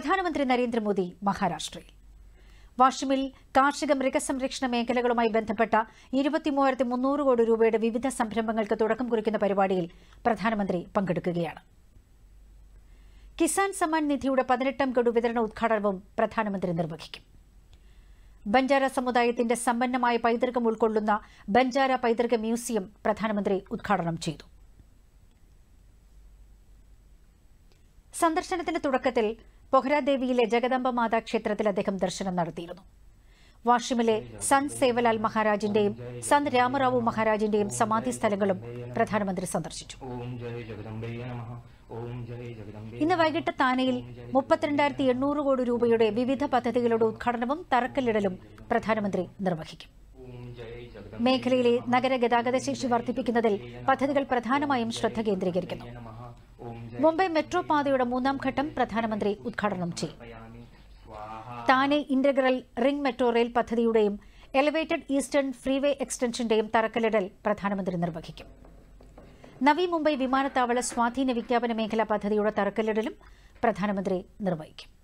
പ്രധാനമന്ത്രി നരേന്ദ്രമോദി മഹാരാഷ്ട്രയിൽ വാഷിമിൽ കാർഷിക മൃഗസംരക്ഷണ മേഖലകളുമായി ബന്ധപ്പെട്ട ഇരുപത്തിമൂവായിരത്തി മുന്നൂറ് കോടി രൂപയുടെ വിവിധ സംരംഭങ്ങൾക്ക് തുടക്കം കുറിക്കുന്ന പരിപാടിയിൽ പ്രധാനമന്ത്രി പങ്കെടുക്കുകയാണ് കിസാൻ സമ്മാൻ നിധിയുടെ പതിനെട്ടാം ഗഡു വിതരണ ഉദ്ഘാടനവും പ്രധാനമന്ത്രി നിർവഹിക്കും ബഞ്ചാര സമുദായത്തിന്റെ സമ്പന്നമായ പൈതൃകം ഉൾക്കൊള്ളുന്ന ബഞ്ചാര പൈതൃക മ്യൂസിയം പ്രധാനമന്ത്രി ഉദ്ഘാടനം ചെയ്തു സന്ദർശനത്തിന്റെ തുടക്കത്തിൽ പൊഹ്രാദേവിയിലെ ജഗദംബ മാതാ ക്ഷേത്രത്തിൽ അദ്ദേഹം ദർശനം നടത്തിയിരുന്നു വാഷിമിലെ സന്ത് സേവലാൽ മഹാരാജിന്റെയും സന്ത് രാമറാവു മഹാരാജിന്റെയും സമാധി സ്ഥലങ്ങളും പ്രധാനമന്ത്രി സന്ദർശിച്ചു ഓം ജയ ജഗദംബയെ നമഃ ഓം ജയ ജഗദംബേ ഇന്ന് വൈകിട്ട് താനയിൽ മുപ്പത്തിരണ്ടായിരത്തി എണ്ണൂറ് കോടി രൂപയുടെ വിവിധ പദ്ധതികളുടെ ഉദ്ഘാടനവും തറക്കല്ലിടലും പ്രധാനമന്ത്രി നിർവഹിക്കും ഓം ജയ ജഗദംബേ മേഖലയിലെ നഗര ഗതാഗത ശേഷി വർദ്ധിപ്പിക്കുന്നതിൽ പദ്ധതികൾ പ്രധാനമായും ശ്രദ്ധ കേന്ദ്രീകരിക്കുന്നു നമഃ ഓം മുംബൈ മെട്രോ പാതയുടെ മൂന്നാം ഘട്ടം പ്രധാനമന്ത്രി ഉദ്ഘാടനം ചെയ്യും ജയാമി സ്വാഹ Thane integral ring metro rail പദ്ധതിയുടെയും എലിവേറ്റഡ് ഈസ്റ്റേൺ ഫ്രീവേ എക്സ്റ്റൻഷന്റെയും തറക്കല്ലിടൽ പ്രധാനമന്ത്രി നിർവഹിക്കും നവി മുംബൈ വിമാനത്താവള സ്വാധീന വിജ്ഞാപന മേഖലാ പദ്ധതിയുടെ തറക്കല്ലിടലും പ്രധാനമന്ത്രി നിർവഹിക്കും